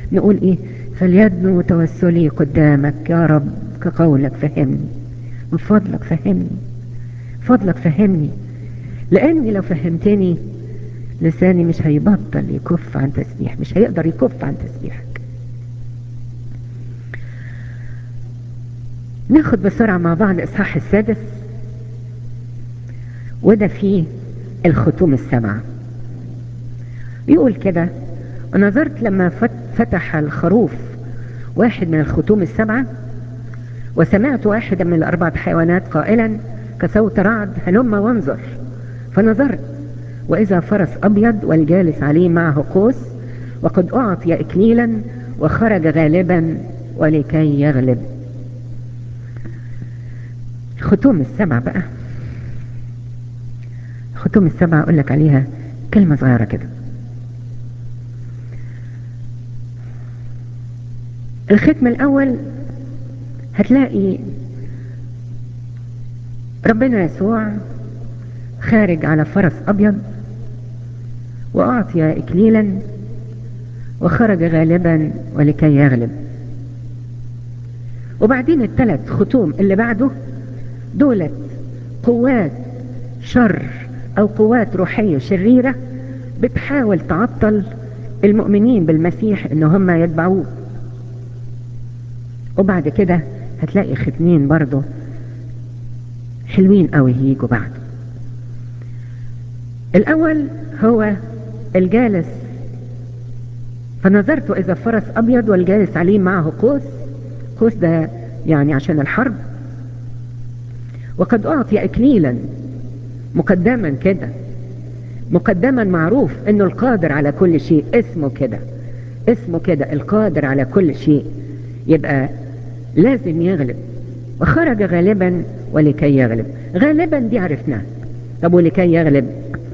نقول ايه فليدنو توسلي قدامك يا رب كقولك فهمني من فضلك فهمني فضلك فهمني لاني لو فهمتني لساني مش هيبطل يكف عن تسبيح مش هيقدر يكف عن تسبيحك ناخد بسرعة مع بعض الاصحاح السادس وده فيه الختوم السبعة بيقول كده ونظرت لما فتح الخروف واحد من الختوم السبعة وسمعت واحدا من الأربعة حيوانات قائلا كصوت رعد هلم وانظر فنظرت وإذا فرس أبيض والجالس عليه معه قوس وقد أعطي إكليلا وخرج غالبا ولكي يغلب الختوم السبعة بقى الختوم السبعة أقول لك عليها كلمة صغيرة كده الختم الأول هتلاقي ربنا يسوع خارج على فرس أبيض وأعطي إكليلا وخرج غالبا ولكي يغلب وبعدين الثلاث ختوم اللي بعده دولت قوات شر أو قوات روحية شريرة بتحاول تعطل المؤمنين بالمسيح ان هم يتبعوه وبعد كده هتلاقي ختمين برضه حلوين قوي يجوا بعد الاول هو الجالس فنظرت اذا فرس ابيض والجالس عليه معه قوس قوس ده يعني عشان الحرب وقد اعطي اكليلا مقدما كده مقدما معروف انه القادر على كل شيء اسمه كده اسمه كده القادر على كل شيء يبقى لازم يغلب وخرج غالبا ولكي يغلب غالبا دي عرفناها طب ولكي يغلب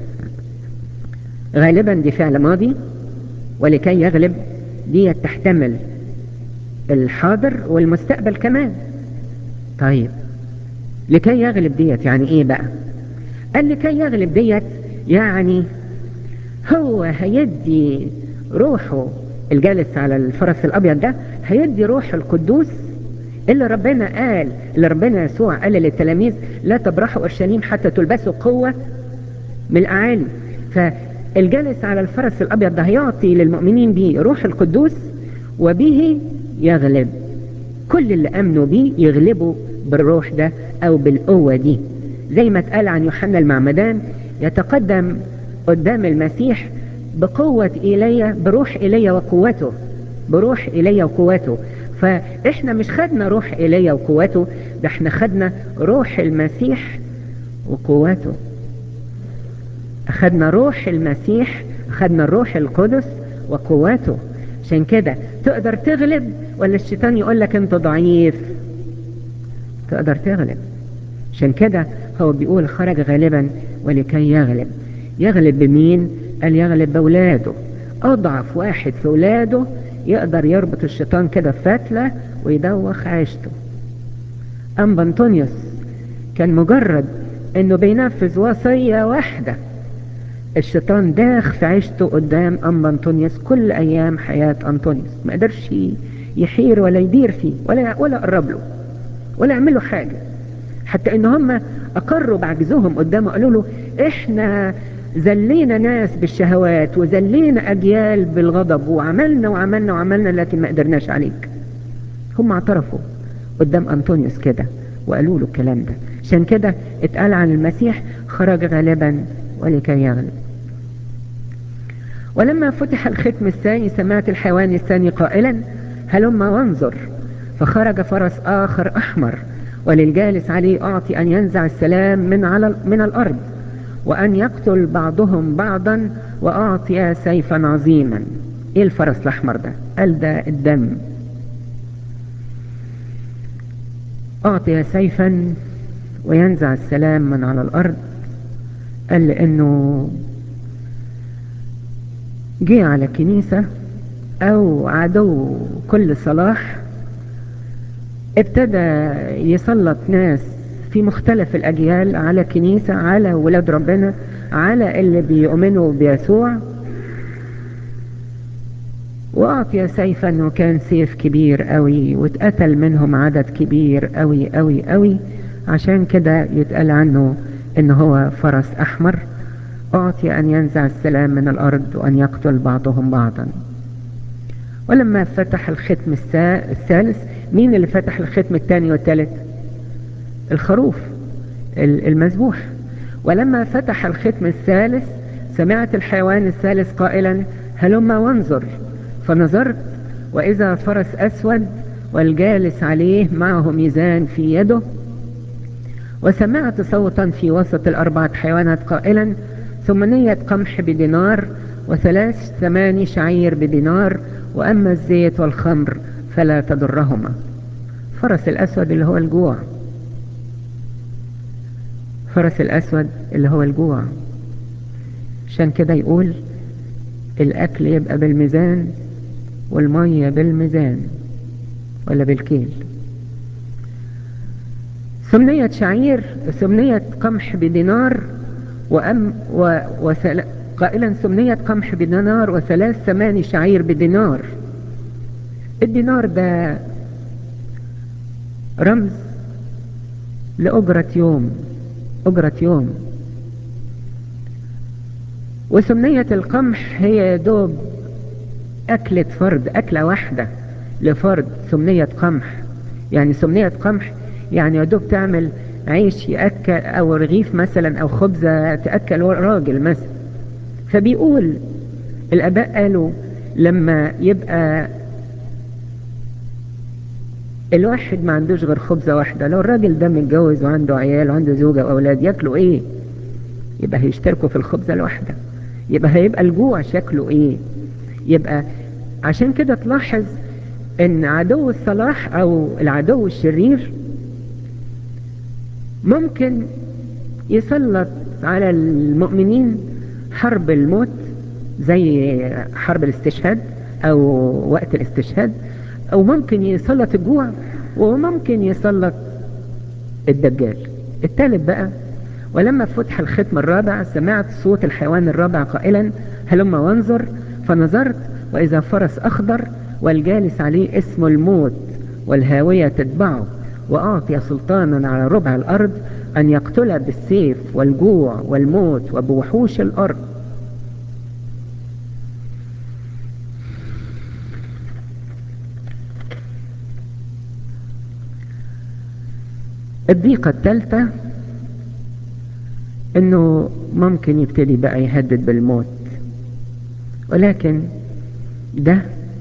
غالبا دي فعل ماضي ولكي يغلب دي تحتمل الحاضر والمستقبل كمان طيب لكي يغلب ديت يعني ايه بقى قال لكي يغلب ديت يعني هو هيدي روحه الجالس على الفرس الابيض ده هيدي روح القدوس اللي ربنا قال اللي ربنا يسوع قال للتلاميذ لا تبرحوا اورشليم حتى تلبسوا قوه من الاعالي فالجالس على الفرس الابيض ده هيعطي للمؤمنين به روح القدوس وبه يغلب كل اللي امنوا بيه يغلبوا بالروح ده او بالقوه دي زي ما اتقال عن يوحنا المعمدان يتقدم قدام المسيح بقوة إيليا بروح إيليا وقوته بروح إيليا وقوته فإحنا مش خدنا روح إيليا وقوته ده احنا خدنا روح المسيح وقوته أخدنا روح المسيح أخدنا الروح القدس وقوته عشان كده تقدر تغلب ولا الشيطان يقول لك انت ضعيف تقدر تغلب عشان كده هو بيقول خرج غالبا ولكي يغلب يغلب بمين قال يغلب بولاده اضعف واحد في ولاده يقدر يربط الشيطان كده في فتلة ويدوخ عيشته ام بنطونيوس كان مجرد انه بينفذ وصية واحدة الشيطان داخ في عيشته قدام ام بنطونيوس كل ايام حياة انطونيوس ما قدرش يحير ولا يدير فيه ولا ولا قرب له ولا يعمل له حاجة حتى ان هم اقروا بعجزهم قدامه قالوا له احنا زلينا ناس بالشهوات وزلينا اجيال بالغضب وعملنا وعملنا وعملنا لكن ما قدرناش عليك هم اعترفوا قدام انطونيوس كده وقالوا له الكلام ده عشان كده اتقال عن المسيح خرج غالبا ولكي يغلب ولما فتح الختم الثاني سمعت الحيوان الثاني قائلا هلم وانظر فخرج فرس آخر أحمر وللجالس عليه أعطي أن ينزع السلام من, على من الأرض وأن يقتل بعضهم بعضا وأعطي سيفا عظيما إيه الفرس الأحمر ده قال ده الدم أعطي سيفا وينزع السلام من على الأرض قال لأنه جه على كنيسة أو عدو كل صلاح ابتدى يسلط ناس في مختلف الأجيال على كنيسة على ولاد ربنا على اللي بيؤمنوا بيسوع وأعطي سيفا وكان سيف كبير قوي واتقتل منهم عدد كبير قوي قوي قوي عشان كده يتقال عنه ان هو فرس احمر أعطي أن ينزع السلام من الأرض وأن يقتل بعضهم بعضا ولما فتح الختم الثالث مين اللي فتح الختم الثاني والثالث الخروف المذبوح ولما فتح الختم الثالث سمعت الحيوان الثالث قائلا هلما وانظر فنظرت وإذا فرس أسود والجالس عليه معه ميزان في يده وسمعت صوتا في وسط الأربعة حيوانات قائلا ثمانية قمح بدينار وثلاث ثماني شعير بدينار وأما الزيت والخمر فلا تضرهما فرس الأسود اللي هو الجوع فرس الأسود اللي هو الجوع عشان كده يقول الأكل يبقى بالميزان والمية بالميزان ولا بالكيل ثمنية شعير ثمنية قمح بدينار وأم و وثل... قائلا ثمنية قمح بدينار وثلاث ثماني شعير بدينار الدينار ده رمز لأجرة يوم أجرة يوم وثمنية القمح هي دوب أكلة فرد أكلة واحدة لفرد ثمنية قمح يعني ثمنية قمح يعني يا دوب تعمل عيش يأكل أو رغيف مثلا أو خبزة تأكل راجل مثلا فبيقول الآباء قالوا لما يبقى الواحد ما عندوش غير خبزة واحدة لو الراجل ده متجوز وعنده عيال وعنده زوجة وأولاد ياكلوا إيه يبقى هيشتركوا في الخبزة الواحدة يبقى هيبقى الجوع شكله إيه يبقى عشان كده تلاحظ ان عدو الصلاح او العدو الشرير ممكن يسلط على المؤمنين حرب الموت زي حرب الاستشهاد او وقت الاستشهاد او ممكن يسلط الجوع وممكن يسلط الدجال الثالث بقى ولما فتح الختم الرابع سمعت صوت الحيوان الرابع قائلا هلما وانظر فنظرت وإذا فرس أخضر والجالس عليه اسم الموت والهاوية تتبعه وأعطي سلطانا على ربع الأرض أن يقتل بالسيف والجوع والموت وبوحوش الأرض الضيقة الثالثة انه ممكن يبتدي بقى يهدد بالموت ولكن ده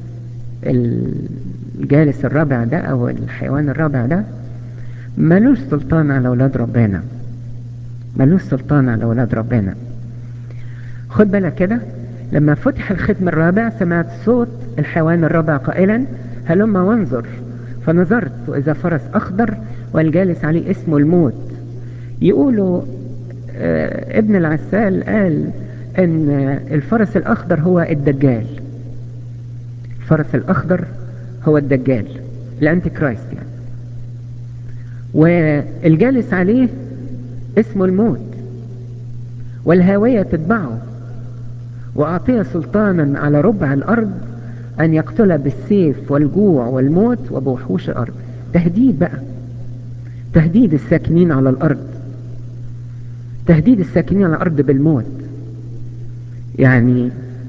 الجالس الرابع ده او الحيوان الرابع ده ملوش سلطان على اولاد ربنا ملوش سلطان على اولاد ربنا خد بالك كده لما فتح الختم الرابع سمعت صوت الحيوان الرابع قائلا هلما وانظر فنظرت واذا فرس اخضر والجالس عليه اسمه الموت يقولوا آه ابن العسال قال ان الفرس الاخضر هو الدجال الفرس الاخضر هو الدجال الانتي كرايست يعني والجالس عليه اسمه الموت والهاوية تتبعه وأعطيه سلطانا على ربع الأرض أن يقتل بالسيف والجوع والموت وبوحوش الأرض تهديد بقى تهديد الساكنين على الأرض تهديد الساكنين على الأرض بالموت يعني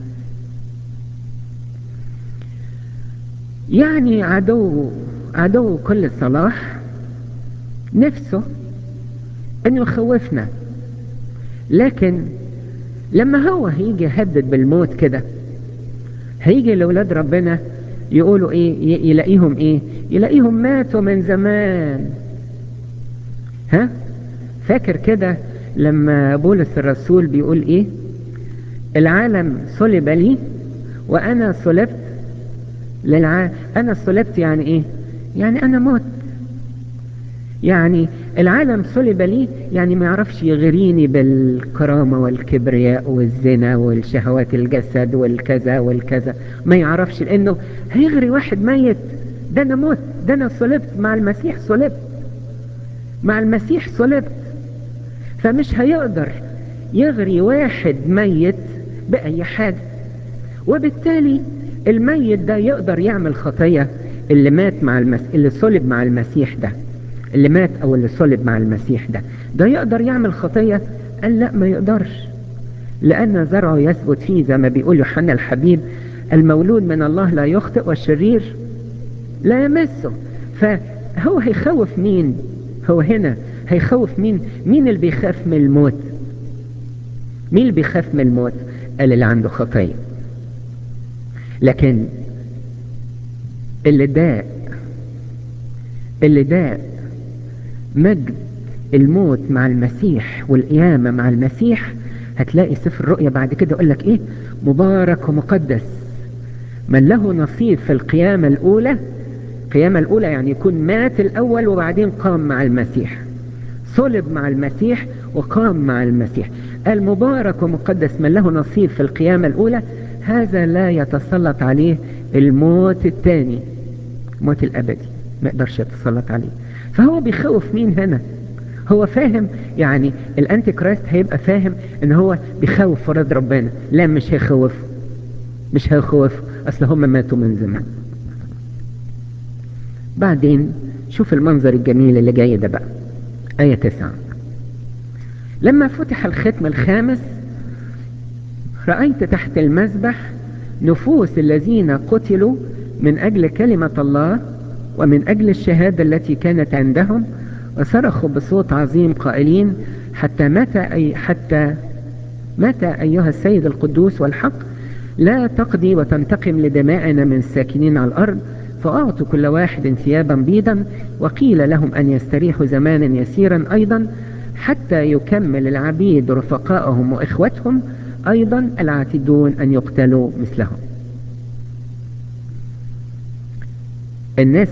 يعني عدو عدو كل صلاح نفسه انه يخوفنا لكن لما هو هيجي يهدد بالموت كده هيجي لأولاد ربنا يقولوا ايه يلاقيهم ايه يلاقيهم ماتوا من زمان ها فاكر كده لما بولس الرسول بيقول ايه العالم صلب لي وانا صلبت للعالم انا صلبت يعني ايه يعني انا مت يعني العالم صلب لي يعني ما يعرفش يغريني بالكرامة والكبرياء والزنا والشهوات الجسد والكذا والكذا ما يعرفش لانه هيغري واحد ميت ده انا موت ده انا صلبت مع المسيح صلبت مع المسيح صلبت فمش هيقدر يغري واحد ميت بأي حاجة وبالتالي الميت ده يقدر يعمل خطية اللي مات مع المس... اللي صلب مع المسيح ده اللي مات او اللي صلب مع المسيح ده ده يقدر يعمل خطية قال لا ما يقدرش لأن زرعه يثبت فيه زي ما بيقول يوحنا الحبيب المولود من الله لا يخطئ والشرير لا يمسه فهو هيخوف مين هو هنا هيخوف مين مين اللي بيخاف من الموت مين اللي بيخاف من الموت قال اللي عنده خطية لكن اللي داء اللي داء مجد الموت مع المسيح والقيامة مع المسيح هتلاقي سفر الرؤيا بعد كده يقول لك ايه مبارك ومقدس من له نصيب في القيامة الأولى القيامة الأولى يعني يكون مات الأول وبعدين قام مع المسيح صلب مع المسيح وقام مع المسيح المبارك ومقدس من له نصيب في القيامة الأولى هذا لا يتسلط عليه الموت الثاني الموت الأبدي ما يقدرش يتسلط عليه فهو بيخوف مين هنا هو فاهم يعني الانتي كرايست هيبقى فاهم ان هو بيخوف فرض ربنا لا مش هيخوف مش هيخوف اصل هم ماتوا من زمان بعدين شوف المنظر الجميل اللي جاي ده بقى آية تسعة لما فتح الختم الخامس رأيت تحت المذبح نفوس الذين قتلوا من أجل كلمة الله ومن أجل الشهادة التي كانت عندهم وصرخوا بصوت عظيم قائلين حتى متى أي حتى متى أيها السيد القدوس والحق لا تقضي وتنتقم لدمائنا من الساكنين على الأرض فأعطوا كل واحد ثيابا بيضا وقيل لهم أن يستريحوا زمانا يسيرا أيضا حتى يكمل العبيد رفقائهم وإخوتهم أيضا العاتدون أن يقتلوا مثلهم الناس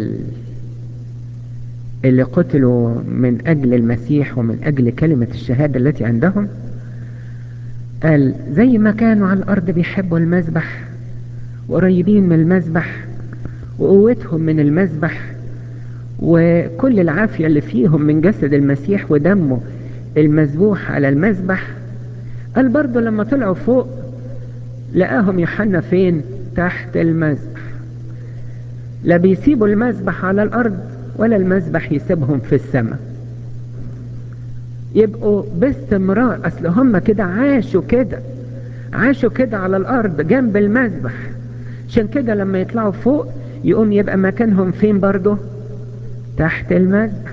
اللي قتلوا من أجل المسيح ومن أجل كلمة الشهادة التي عندهم قال زي ما كانوا على الأرض بيحبوا المذبح وقريبين من المذبح وقوتهم من المذبح وكل العافية اللي فيهم من جسد المسيح ودمه المذبوح على المذبح قال برضه لما طلعوا فوق لقاهم يوحنا فين تحت المذبح لا بيسيبوا المذبح على الأرض ولا المذبح يسيبهم في السماء يبقوا باستمرار اصل هم كده عاشوا كده عاشوا كده على الارض جنب المذبح عشان كده لما يطلعوا فوق يقوم يبقى مكانهم فين برضه تحت المذبح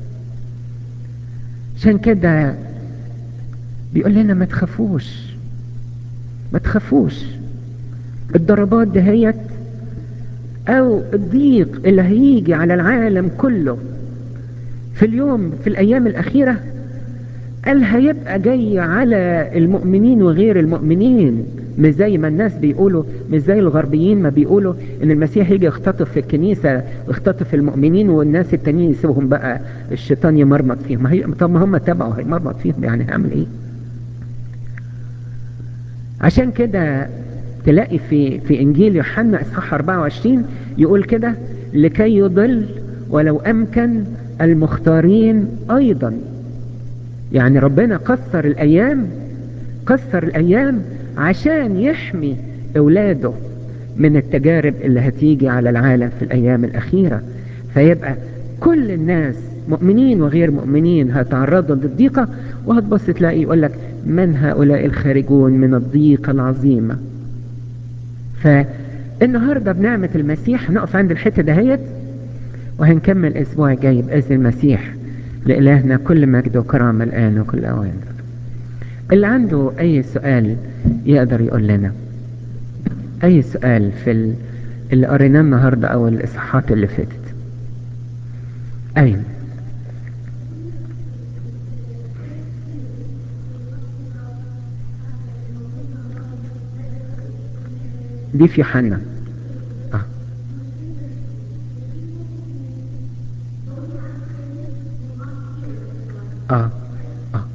عشان كده بيقول لنا ما تخافوش ما تخافوش الضربات دهيت او الضيق اللي هيجي على العالم كله في اليوم في الايام الاخيرة قال هيبقى جاي على المؤمنين وغير المؤمنين مش زي ما الناس بيقولوا مش زي الغربيين ما بيقولوا ان المسيح يجي يختطف في الكنيسة ويختطف المؤمنين والناس التانيين يسيبهم بقى الشيطان يمرمط فيهم هي... طب ما هم تبعوا هيمرمط فيهم يعني هيعمل ايه عشان كده تلاقي في في انجيل يوحنا اصحاح 24 يقول كده لكي يضل ولو امكن المختارين ايضا يعني ربنا قصر الايام قصر الايام عشان يحمي اولاده من التجارب اللي هتيجي على العالم في الايام الاخيرة فيبقى كل الناس مؤمنين وغير مؤمنين هيتعرضوا للضيقة وهتبص تلاقي يقول لك من هؤلاء الخارجون من الضيقة العظيمة فالنهاردة بنعمة المسيح هنقف عند الحتة دهيت وهنكمل الاسبوع الجاي بإذن المسيح لإلهنا كل مجد وكرامة الآن وكل أوان اللي عنده أي سؤال يقدر يقول لنا أي سؤال في ال... اللي قريناه النهاردة أو الإصحاحات اللي فاتت أين دي في يوحنا آه. آه. آه.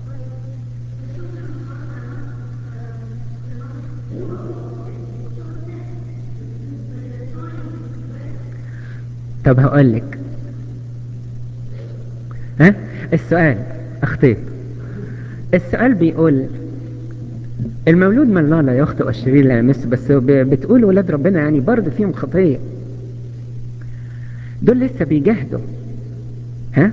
طب هقول لك ها السؤال اخطيت السؤال بيقول المولود من الله لا يخطئ والشرير لا يمس بس بتقول ولاد ربنا يعني برضه فيهم خطية دول لسه بيجاهدوا ها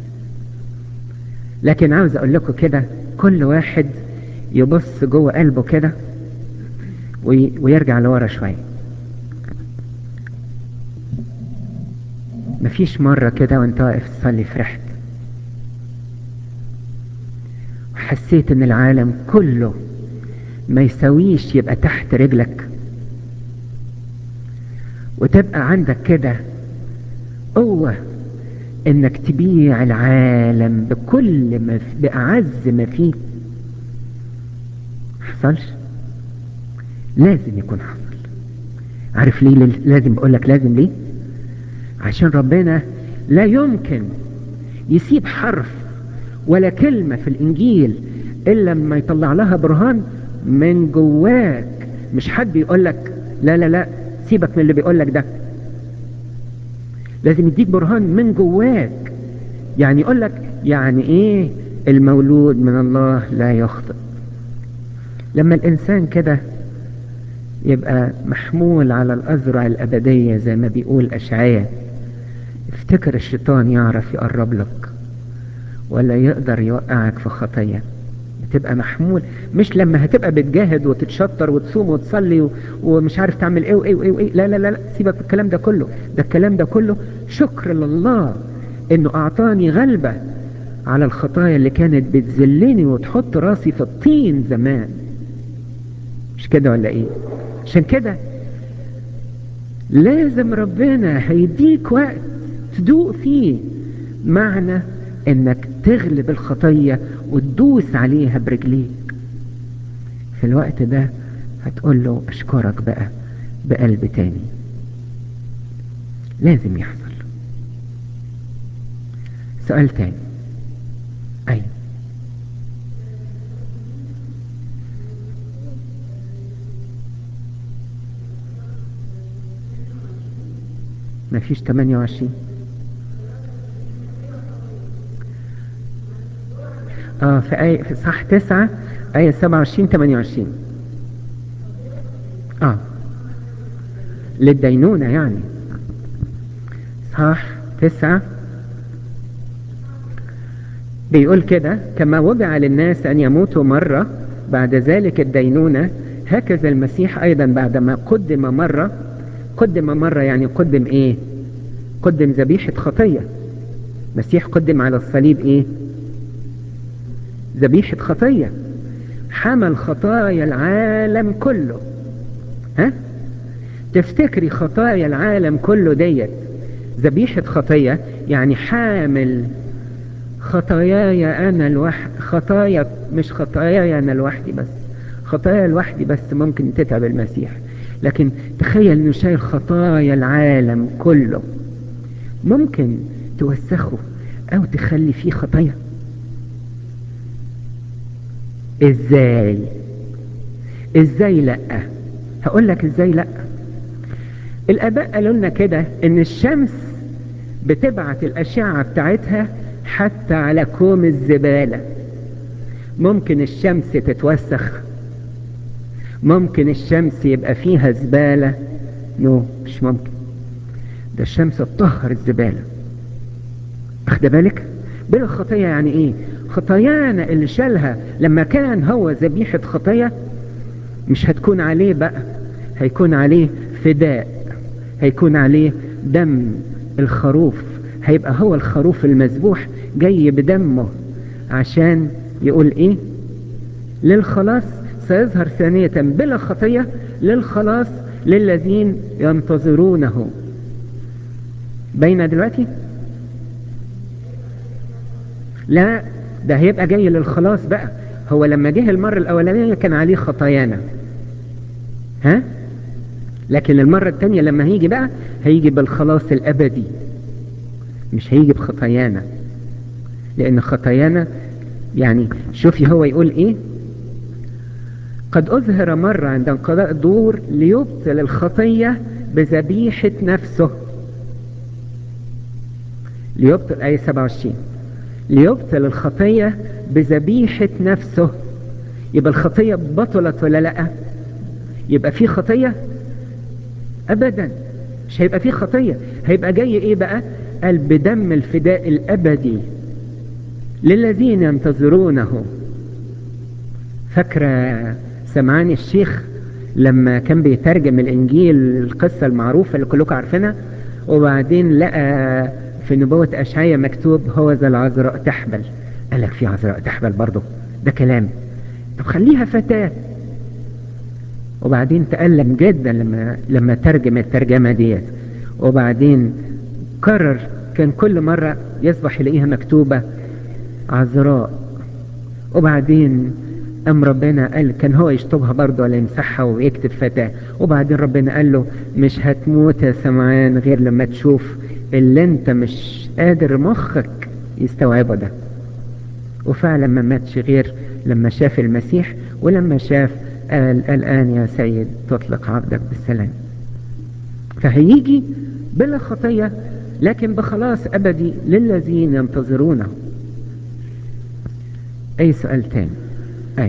لكن عاوز اقول لكم كده كل واحد يبص جوه قلبه كده ويرجع لورا شويه مفيش مرة كده وانت واقف تصلي فرحت وحسيت ان العالم كله ما يسويش يبقى تحت رجلك وتبقى عندك كده قوة انك تبيع العالم بكل ما في بأعز ما فيه حصلش لازم يكون حصل عارف ليه لازم بقولك لازم ليه عشان ربنا لا يمكن يسيب حرف ولا كلمة في الإنجيل إلا لما يطلع لها برهان من جواك مش حد يقول لك لا لا لا سيبك من اللي بيقول لك ده لازم يديك برهان من جواك يعني يقول لك يعني ايه المولود من الله لا يخطئ لما الانسان كده يبقى محمول على الازرع الابديه زي ما بيقول اشعياء افتكر الشيطان يعرف يقرب لك ولا يقدر يوقعك في خطيه تبقى محمول مش لما هتبقى بتجاهد وتتشطر وتصوم وتصلي و... ومش عارف تعمل ايه وايه وايه وايه لا لا لا, لا. سيبك من الكلام ده كله ده الكلام ده كله شكر لله انه اعطاني غلبة على الخطايا اللي كانت بتذلني وتحط راسي في الطين زمان مش كده ولا ايه عشان كده لازم ربنا هيديك وقت تدوق فيه معنى انك تغلب الخطية وتدوس عليها برجليك في الوقت ده هتقول له اشكرك بقى بقلب تاني لازم يحصل سؤال تاني ايوه مفيش 28 اه في آية في صح تسعة آية 27 28 اه للدينونة يعني صح تسعة بيقول كده كما وضع للناس أن يموتوا مرة بعد ذلك الدينونة هكذا المسيح أيضا بعدما قدم مرة قدم مرة يعني قدم إيه قدم ذبيحة خطية مسيح قدم على الصليب إيه ذبيحة خطية حمل خطايا العالم كله ها تفتكري خطايا العالم كله ديت ذبيحة خطية يعني حامل خطاياي أنا الوحد خطايا مش خطاياي أنا لوحدي بس خطايا لوحدي بس ممكن تتعب المسيح لكن تخيل انه شايل خطايا العالم كله ممكن توسخه او تخلي فيه خطايا ازاي ازاي لا هقول لك ازاي لا الاباء قالوا لنا كده ان الشمس بتبعت الاشعه بتاعتها حتى على كوم الزباله ممكن الشمس تتوسخ ممكن الشمس يبقى فيها زباله نو no, مش ممكن ده الشمس تطهر الزباله اخد بالك بلا خطيه يعني ايه خطايانا اللي شالها لما كان هو ذبيحة خطية مش هتكون عليه بقى هيكون عليه فداء هيكون عليه دم الخروف هيبقى هو الخروف المذبوح جاي بدمه عشان يقول ايه للخلاص سيظهر ثانية بلا خطية للخلاص للذين ينتظرونه بين دلوقتي لا ده هيبقى جاي للخلاص بقى هو لما جه المرة الأولانية كان عليه خطايانا ها لكن المرة التانية لما هيجي بقى هيجي بالخلاص الأبدي مش هيجي بخطايانا لأن خطايانا يعني شوفي هو يقول إيه قد أظهر مرة عند انقضاء الدور ليبطل الخطية بذبيحة نفسه ليبطل آية 27 ليبطل الخطية بذبيحة نفسه يبقى الخطية بطلت ولا لا يبقى في خطية ابدا مش هيبقى في خطية هيبقى جاي ايه بقى قال بدم الفداء الابدي للذين ينتظرونه فاكرة سمعان الشيخ لما كان بيترجم الانجيل القصة المعروفة اللي كلكم عارفينها وبعدين لقى في نبوة اشعية مكتوب هو ذا العذراء تحبل قال لك في عذراء تحبل برضه ده كلام طب خليها فتاة وبعدين تألم جدا لما لما ترجم الترجمة ديت وبعدين كرر كان كل مرة يصبح يلاقيها مكتوبة عذراء وبعدين أم ربنا قال كان هو يشطبها برضه ولا يمسحها ويكتب فتاة وبعدين ربنا قال له مش هتموت يا سمعان غير لما تشوف اللي انت مش قادر مخك يستوعبه ده وفعلا ما ماتش غير لما شاف المسيح ولما شاف قال الآن يا سيد تطلق عبدك بالسلام فهيجي بلا خطية لكن بخلاص أبدي للذين ينتظرونه أي سؤال تاني أي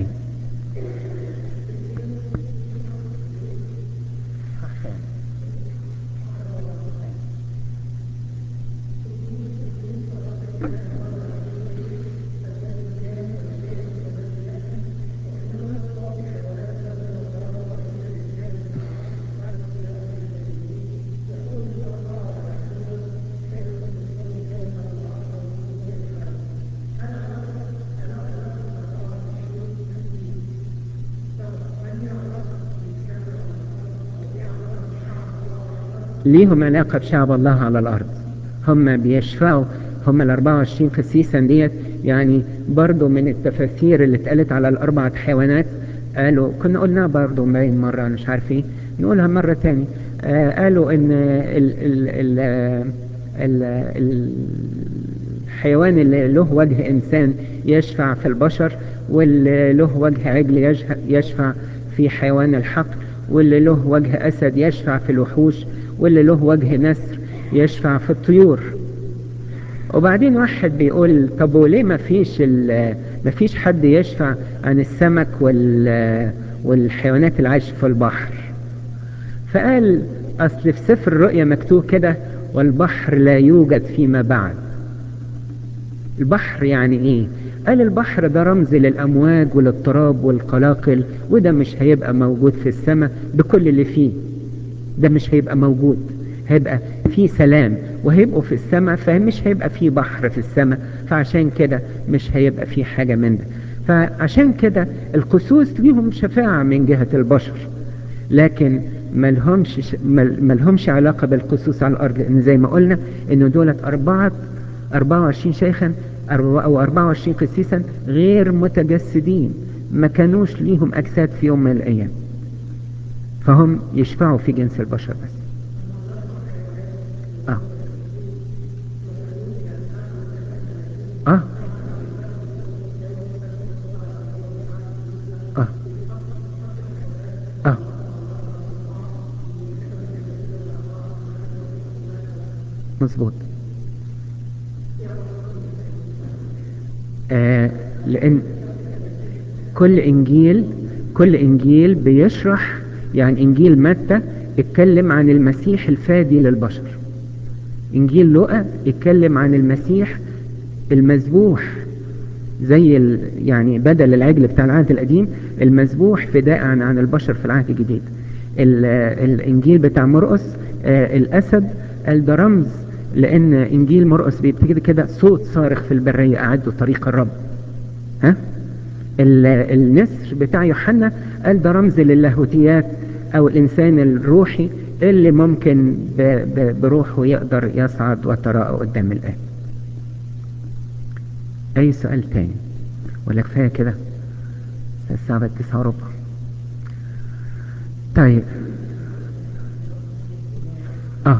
ليهم علاقة بشعب الله على الأرض هم بيشفعوا هم ال 24 قسيسا ديت يعني برضو من التفاسير اللي اتقالت على الأربعة حيوانات قالوا كنا قلناها برضو باين مرة أنا مش عارف ايه نقولها مرة تاني آه قالوا ان ال ال ال ال ال الحيوان اللي له وجه إنسان يشفع في البشر واللي له وجه عجل يشفع في حيوان الحقل واللي له وجه أسد يشفع في الوحوش واللي له وجه نسر يشفع في الطيور وبعدين واحد بيقول طب وليه ما فيش ما فيش حد يشفع عن السمك وال والحيوانات اللي عايشه في البحر فقال اصل في سفر الرؤيا مكتوب كده والبحر لا يوجد فيما بعد البحر يعني ايه قال البحر ده رمز للامواج وللتراب والقلاقل وده مش هيبقى موجود في السماء بكل اللي فيه ده مش هيبقى موجود هيبقى في سلام وهيبقوا في السماء فمش هيبقى في بحر في السماء فعشان كده مش هيبقى في حاجة من ده فعشان كده القسوس ليهم شفاعة من جهة البشر لكن ملهمش ملهمش علاقة بالقسوس على الأرض لأن زي ما قلنا إن دولت أربعة 24 شيخا أو 24 قسيسا غير متجسدين ما كانوش ليهم أجساد في يوم من الأيام فهم يشفعوا في جنس البشر بس آه. آه. آه. آه. مظبوط آه لأن كل إنجيل كل إنجيل بيشرح يعني إنجيل متى اتكلم عن المسيح الفادي للبشر إنجيل لوقا اتكلم عن المسيح المذبوح زي ال يعني بدل العجل بتاع العهد القديم المذبوح فداء عن, عن البشر في العهد الجديد الإنجيل بتاع مرقس آه الأسد قال ده رمز لأن إنجيل مرقس بيبتدي كده صوت صارخ في البرية أعدوا طريق الرب ها النسر بتاع يوحنا قال ده رمز للاهوتيات او الانسان الروحي اللي ممكن ب ب بروحه يقدر يصعد وتراءى قدام الآب اي سؤال تاني ولا كفاية كده الساعة بقت تسعة وربع طيب اه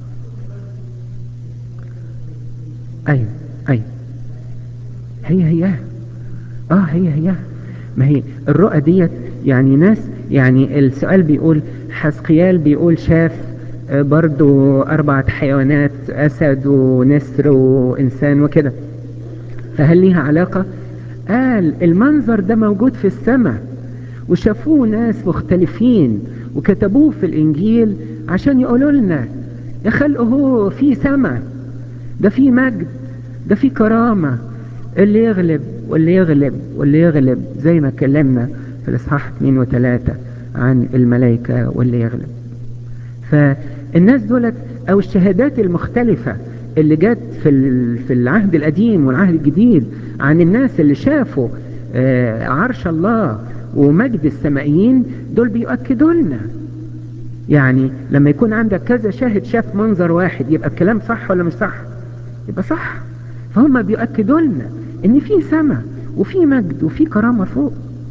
ايوه ايوه هي هي اه هي هي ما هي الرؤى ديت يعني ناس يعني السؤال بيقول حسقيال بيقول شاف برضو أربعة حيوانات أسد ونسر وإنسان وكده فهل ليها علاقة قال المنظر ده موجود في السماء وشافوه ناس مختلفين وكتبوه في الانجيل عشان يقولوا لنا يا خلق هو في سماء ده في مجد ده في كرامة اللي يغلب واللي يغلب واللي يغلب زي ما اتكلمنا في الاصحاح 2 و3 عن الملائكة واللي يغلب فالناس دولت او الشهادات المختلفة اللي جت في في العهد القديم والعهد الجديد عن الناس اللي شافوا عرش الله ومجد السمائيين دول بيؤكدوا لنا يعني لما يكون عندك كذا شاهد شاف منظر واحد يبقى الكلام صح ولا مش صح يبقى صح فهم بيؤكدوا لنا ان في سماء وفي مجد وفي كرامة فوق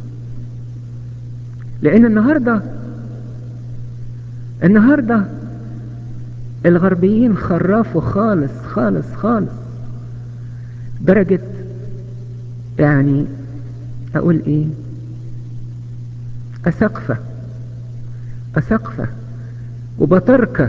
لان النهاردة النهاردة الغربيين خرافوا خالص خالص خالص درجة يعني اقول ايه اسقفة اسقفة وبطركة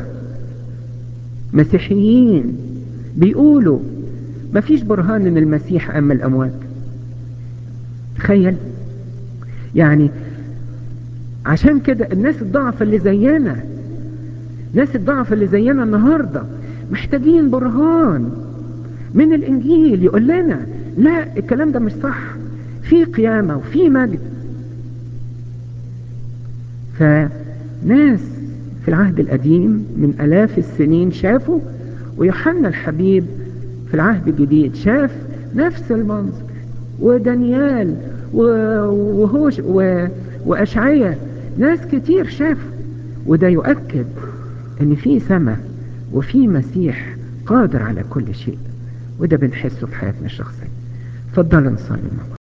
مسيحيين بيقولوا مفيش برهان ان المسيح اما الاموات تخيل يعني عشان كده الناس الضعف اللي زينا ناس الضعف اللي زينا النهاردة محتاجين برهان من الانجيل يقول لنا لا الكلام ده مش صح في قيامة وفي مجد فناس في العهد القديم من الاف السنين شافوا ويوحنا الحبيب في العهد الجديد شاف نفس المنظر ودانيال وهوش واشعية ناس كتير شافوا وده يؤكد ان في سماء وفي مسيح قادر على كل شيء وده بنحسه في حياتنا الشخصية تفضلوا نصلي مع بعض